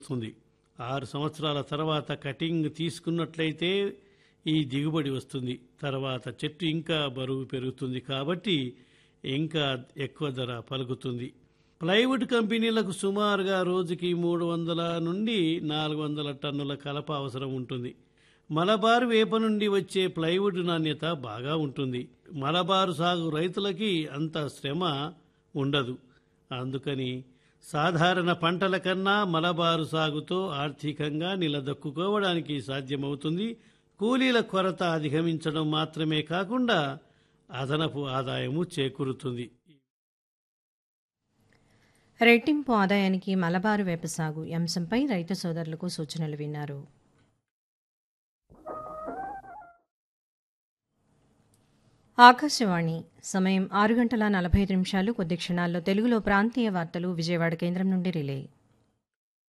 వస్తుంది ఆరు సంవత్సరాల తర్వాత కటింగ్ తీసుకున్నట్లయితే ఈ దిగుబడి వస్తుంది తర్వాత చెట్టు ఇంకా బరువు పెరుగుతుంది కాబట్టి ఇంకా ఎక్కువ ధర పలుకుతుంది ప్లైవుడ్ కంపెనీలకు సుమారుగా రోజుకి మూడు వందల నుండి నాలుగు వందల టన్నుల కలప అవసరం ఉంటుంది మలబారు వేప నుండి వచ్చే ప్లైవుడ్ నాణ్యత బాగా ఉంటుంది మలబారు సాగు రైతులకి అంత శ్రమ ఉండదు అందుకని సాధారణ పంటల కన్నా మలబారు సాగుతో ఆర్థికంగా నిలదొక్కుకోవడానికి సాధ్యమవుతుంది కూలీల కొరత అధిగమించడం మాత్రమే కాకుండా అదనపు ఆదాయము చేకూరుతుంది రెట్టింపు ఆదాయానికి మలబారు వేప సాగు ఈ అంశంపై రైతు సోదరులకు సూచనలు విన్నారు ఆకాశవాణి సమయం ఆరు గంటల నలభై ఐదు నిమిషాలు కొద్ది క్షణాల్లో తెలుగులో ప్రాంతీయ వార్తలు విజయవాడ కేంద్రం నుండి రిలే